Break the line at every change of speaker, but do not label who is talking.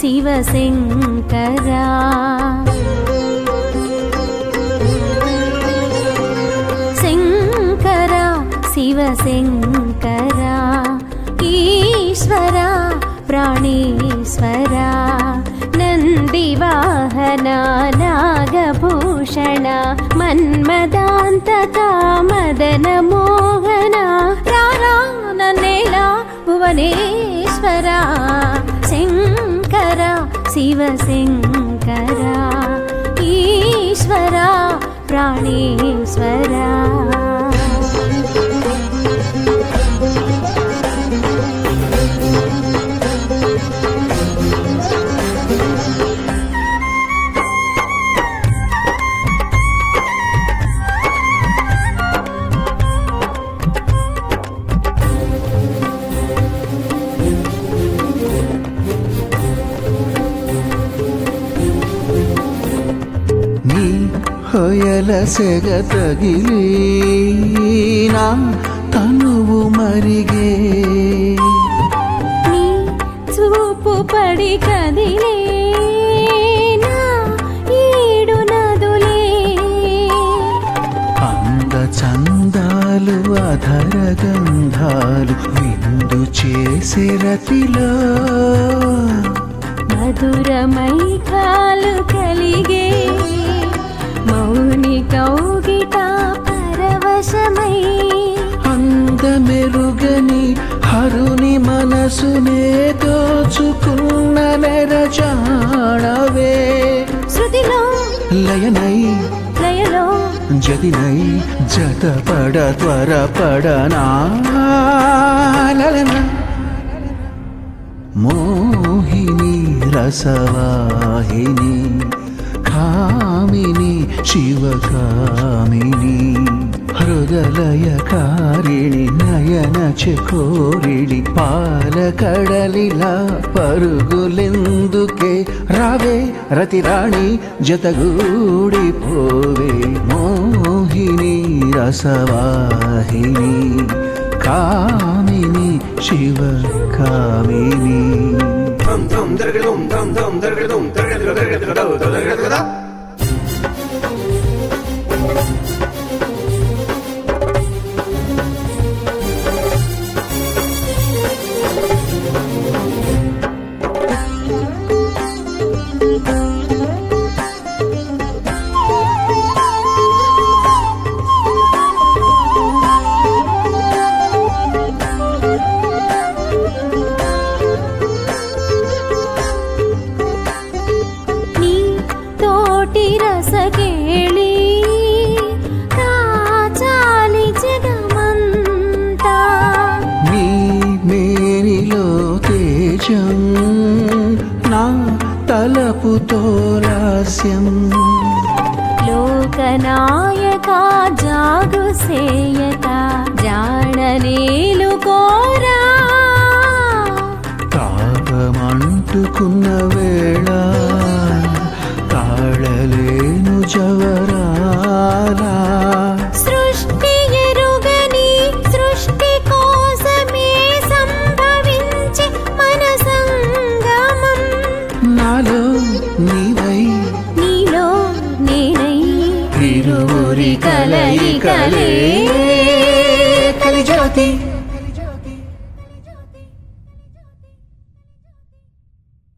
శివశంకరా శంకర శివశంకర ఈశ్వర ప్రాణేశ్వర నందివాహన నాగభూషణ మన్మదాంతక మదన మోహన రారా నన్నేలా భువనేశ్వర శంకర శివశంకర ఈశ్వర ప్రాణేశ్వర
నీ హొయల సెగ తగిలి నా తనువు మరిగే
నీ చూపు పడి కదిలే నా ఈడు నదులే
అంద చందాలు అధర గంధాలు విందు చేసే రతిలో
మధురమై కాలు కలిగే మౌని కౌగిట పరవశమై
అందమెరుగని హరుని మనసునే దోచుకున్న నెరజాడవే
శృతిలో
లయనై
లయలో
జదినై జతపడ త్వరపడనా లలన మోహిని రసవాహిని కామిని శివకామిని హృదలయకారిణి నయన చకోరిడి పాలకడలిలా పరుగులెందుకే రావే రతిరాణి జతగూడిపోవే మోహిని రసవాహిని కామిని Sivakamini
Dum dum dum dum dum dum dum dum dum
నీ తోటి రసకేళి కాచాలి జగమంతా
నీ మేనిలో తేజం నా తలపుతో లాస్యం
లోకనాయక జాగు సేయక జాడనేలు కోరా
తాపమంటుకున్న వేళ తాళలేను జవరాలా
సృష్టి ఎరుగని సృష్టి కోసమే సంభవించి మన సంగమం
నాలో నీవై
నీలో నేనై
ఇరువురి కలయికలే కలిజ్యోతి